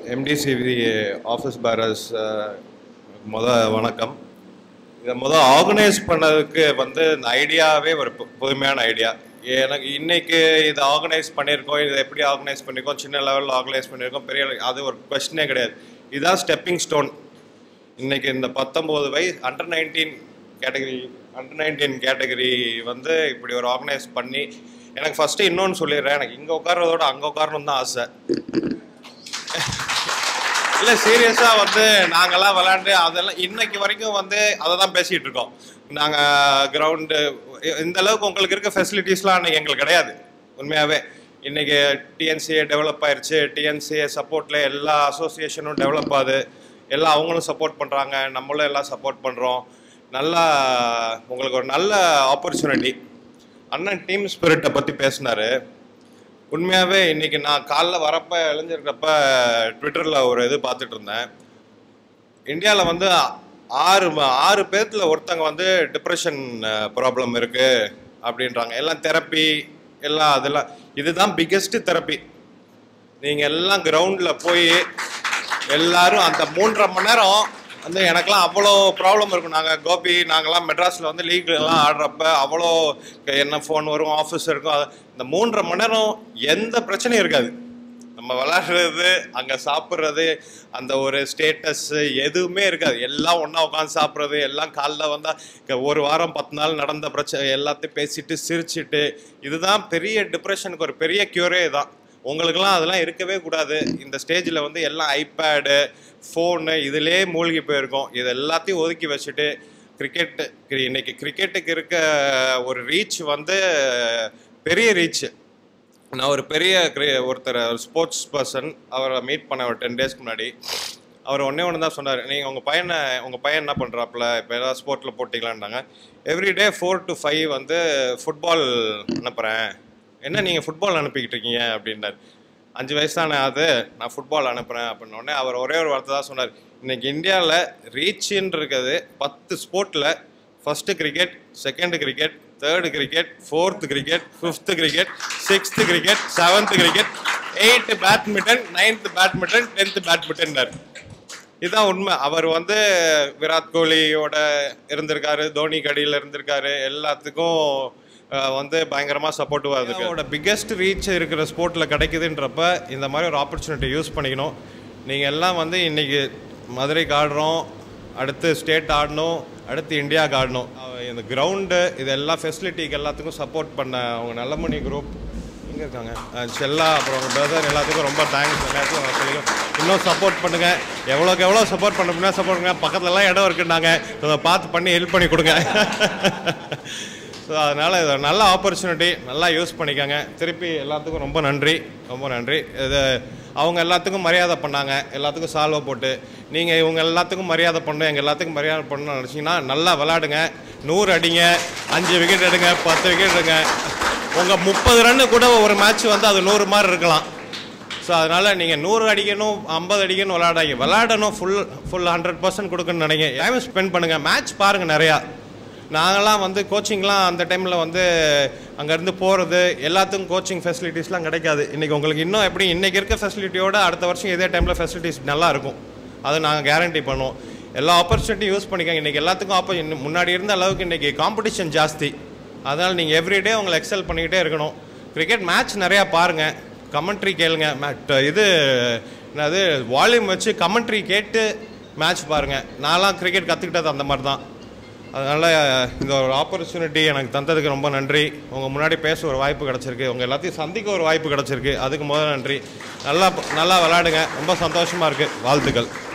எம்டிசிவி office bearers முத வணக்கம் இதை முத ஆர்கனைஸ் பண்ணதுக்கு வந்து இந்த ஐடியாவே ஒரு பு- புதுமையான ஐடியா எனக்கு இன்னைக்கு இதை ஆர்கனைஸ் பண்ணியிருக்கோம் இதை எப்படி ஆர்கனைஸ் பண்ணியிருக்கோம் சின்ன லெவலில் ஆர்கனைஸ் பண்ணியிருக்கோம் பெரிய level- அது ஒரு கொஸ்டினே கிடையாது இதுதான் ஸ்டெப்பிங் ஸ்டோன் இன்னைக்கு இந்த பத்தொம்போது வயசு under nineteen category under nineteen category வந்து இப்படி ஒரு ஆர்கனைஸ் பண்ணி எனக்கு ஃபஸ்ட்டு இன்னொன்று சொல்லிடுறேன் எனக்கு இங்கே உட்கார்றதோட அங்கே உட்காரணும் தான் ஆசை இல்லை சீரியஸாக வந்து நாங்கெல்லாம் விளாண்டு அதெல்லாம் இன்னைக்கு வரைக்கும் வந்து அதை தான் பேசிகிட்டு இருக்கோம் நாங்கள் கிரவுண்டு இந்த அளவுக்கு உங்களுக்கு இருக்க ஃபெசிலிட்டிஸ்லாம் அன்றைக்கி எங்களுக்கு கிடையாது உண்மையாகவே இன்னைக்கு டிஎன்சிஏ டெவலப் ஆயிருச்சு டிஎன்சிஏ சப்போர்ட்டில் எல்லா அசோசியேஷனும் டெவலப் ஆகுது எல்லாம் அவங்களும் சப்போர்ட் பண்ணுறாங்க நம்மளும் எல்லாம் சப்போர்ட் பண்ணுறோம் நல்லா உங்களுக்கு ஒரு நல்ல ஆப்பர்ச்சுனிட்டி அண்ணன் டீம் ஸ்பிரிட்டை பற்றி பேசினாரு உண்மையாகவே இன்னைக்கு நான் காலைல வரப்ப இளைஞருக்கப்ப ட்விட்டரில் ஒரு இது பார்த்துட்டு இருந்தேன் இந்தியாவில் வந்து ஆறு ம- ஆறு பேர்த்துல ஒருத்தங்க வந்து டிப்ரெஷன் ப்ராப்ளம் இருக்கு அப்படின்றாங்க எல்லாம் தெரப்பி எல்லாம் அதெல்லாம் இதுதான் பிக்கெஸ்ட் தெரப்பி நீங்கள் எல்லாம் கிரவுண்டில் போய் எல்லாரும் அந்த மூன்றரை மணி நேரம் வந்து எனக்கெல்லாம் அவ்வளோ ப்ராப்ளம் இருக்கும் நாங்கள் கோபி நாங்கள்லாம் மெட்ராஸில் வந்து லீக்ல எல்லாம் ஆடுறப்ப அவ்வளோ என்ன ஃபோன் வரும் ஆஃபீஸ் இருக்கும் அது- இந்த மூன்றரை மணி நேரம் எந்த பிரச்சனையும் இருக்காது நம்ம விளாடுறது அங்கே சாப்பிட்றது அந்த ஒரு ஸ்டேட்டஸ் எதுவுமே இருக்காது எல்லாம் ஒன்றா உட்காந்து சாப்பிட்றது எல்லாம் காலைல வந்தால் ஒரு வாரம் பத்து நாள் நடந்த பிரச்சனை எல்லாத்தையும் பேசிட்டு சிரிச்சிட்டு இதுதான் பெரிய டிப்ரெஷனுக்கு ஒரு பெரிய க்யூரே தான் உங்களுக்கெல்லாம் அதெல்லாம் இருக்கவே கூடாது இந்த ஸ்டேஜில் வந்து எல்லாம் ஐபேடு ஃபோனு இதிலே மூழ்கி போயிருக்கோம் இது எல்லாத்தையும் ஒதுக்கி வச்சுட்டு கிரிக்கெட்டு இன்னைக்கு கிரிக்கெட்டுக்கு இருக்க ஒரு ரீச் வந்து பெரிய ரீச் நான் ஒரு பெரிய கிரி- ஒருத்தர் ஒரு ஸ்போர்ட்ஸ் பர்சன் அவரை மீட் பண்ண ஒரு டென் டேஸ்க்கு முன்னாடி அவர் ஒன்றே ஒன்று தான் சொன்னார் நீங்கள் உங்கள் பையனை உங்கள் பையன் என்ன பண்ணுறாப்புல இப்போ ஏதாவது ஸ்போர்ட்டில் போட்டிங்களான்றாங்க எவ்ரிடே ஃபோர் டு ஃபைவ் வந்து ஃபுட்பால் அனுப்புகிறேன் என்ன நீங்கள் ஃபுட்பால் அனுப்பிக்கிட்டு இருக்கீங்க அப்படின்னாரு அஞ்சு வயசு தானே அது நான் ஃபுட்பால் அனுப்புகிறேன் அப்படின்ன உடனே அவர் ஒரே ஒரு வார்த்தை தான் சொன்னார் இன்னைக்கு இந்தியாவில் ரீச்சின்னு இருக்குது பத்து ஸ்போர்ட்டில் first cricket second cricket third cricket fourth cricket fifth cricket sixth cricket seventh cricket eighth badminton ninth badminton tenth பேட்மிண்டன்னார் இதுதான் உண்மை அவர் வந்து விராட் கோலியோட இருந்திருக்காரு தோனி கடியில் இருந்திருக்காரு எல்லாத்துக்கும் அஹ், வந்து பயங்கரமாக சப்போர்ட்டிவாக இருக்கு அவரோட பிக்கெஸ்ட் ரீச் இருக்கிற ஸ்போர்ட்டில் கிடைக்குதுன்றப்ப இந்த மாதிரி ஒரு ஆப்பர்ச்சுனிட்டி யூஸ் பண்ணிக்கணும் நீங்கள் எல்லாம் வந்து இன்னைக்கு மதுரைக்கு ஆடுறோம் அடுத்து ஸ்டேட் ஆடணும் அடுத்து இந்தியாவுக்கு ஆடணும் அவ- இந்த கிரவுண்டு இது எல்லா ஃபெசிலிட்டிக்கு எல்லாத்துக்கும் சப்போர்ட் பண்ண அவங்க நல்லமணி குரூப் எங்கே இருக்காங்க அஹ் செல்லா அப்புறம் உங்கள் பிரதர் எல்லாத்துக்கும் ரொம்ப தேங்க்ஸ் எல்லாத்துக்கும் நான் சொல்லிக்கிறேன் இன்னும் சப்போர்ட் பண்ணுங்க எவ்வளோக்கு எவ்வளோ சப்போர்ட் பண்ண முடியும் சப்போர்ட் பண்ணுங்க பக்கத்துலலாம் இடம் இருக்குன்னாங்க அதை பார்த்து பண்ணி ஹெல்ப் பண்ணி கொடுங்க ஸோ அதனால் இது ஒரு நல்ல ஆப்பர்ச்சுனிட்டி நல்லா யூஸ் பண்ணிக்கோங்க திருப்பி எல்லாத்துக்கும் ரொம்ப நன்றி ரொம்ப நன்றி இது அவங்க எல்லாத்துக்கும் மரியாதை பண்ணாங்க எல்லாத்துக்கும் சால்வை போட்டு நீங்கள் இவங்க எல்லாத்துக்கும் மரியாதை பண்ணணும் எங்கள் எல்லாத்துக்கும் மரியாதை பண்ணணும்னு நினச்சிங்கன்னா நல்லா விளாடுங்க நூறு அடிங்க அஞ்சு விக்கெட் எடுங்க பத்து விக்கெட் எடுங்க உங்கள் முப்பது ரன்னு கூட ஒரு மேட்ச் வந்து அது நூறு மாதிரி இருக்கலாம் ஸோ அதனால் நீங்கள் நூறு அடிக்கணும் ஐம்பது அடிக்கணும் விளையாடாங்க விளையாடணும் ஃபுல் ஃபுல் ஹண்ட்ரட் பர்சன்ட் கொடுக்கணும்னு நினைங்க டைம் ஸ்பெண்ட் பண்ணுங்கள் மேட்ச் பாருங்கள் நிறையா நாங்களாம் வந்து கோச்சிங்லாம் அந்த டைமில் வந்து அங்கேருந்து போகிறது எல்லாத்துக்கும் கோச்சிங் ஃபெசிலிட்டிஸ்லாம் கிடைக்காது இன்றைக்கி உங்களுக்கு இன்னும் எப்படி இன்றைக்கி இருக்க ஃபெசிலிட்டியோட அடுத்த வருஷம் இதே டைமில் ஃபெசிலிட்டிஸ் நல்லா இருக்கும் அதை நாங்கள் கேரண்டி பண்ணுவோம் எல்லா ஆப்பர்ச்சுனிட்டியும் யூஸ் பண்ணிக்கோங்க இன்றைக்கி எல்லாத்துக்கும் ஆப்போ முன்னாடி இருந்த அளவுக்கு இன்றைக்கி காம்படிஷன் ஜாஸ்தி அதனால் நீங்கள் எவ்ரிடே உங்களை எக்ஸல் பண்ணிக்கிட்டே இருக்கணும் கிரிக்கெட் மேட்ச் நிறையா பாருங்கள் கமெண்ட்ரி கேளுங்க மே- இது என்னது வால்யூம் வச்சு கமெண்ட்ரி கேட்டு மேட்ச் பாருங்கள் நான்லாம் கிரிக்கெட் கற்றுக்கிட்டது அந்த மாதிரி தான் அதனால் இந்த ஒரு ஆப்பர்ச்சுனிட்டி எனக்கு தந்ததுக்கு ரொம்ப நன்றி உங்கள் முன்னாடி பேச ஒரு வாய்ப்பு கிடச்சிருக்கு உங்கள் எல்லாத்தையும் சந்திக்க ஒரு வாய்ப்பு கிடச்சிருக்கு அதுக்கு முதல்ல நன்றி நல்லா நல்லா விளையாடுங்க ரொம்ப சந்தோஷமாக இருக்குது வாழ்த்துக்கள்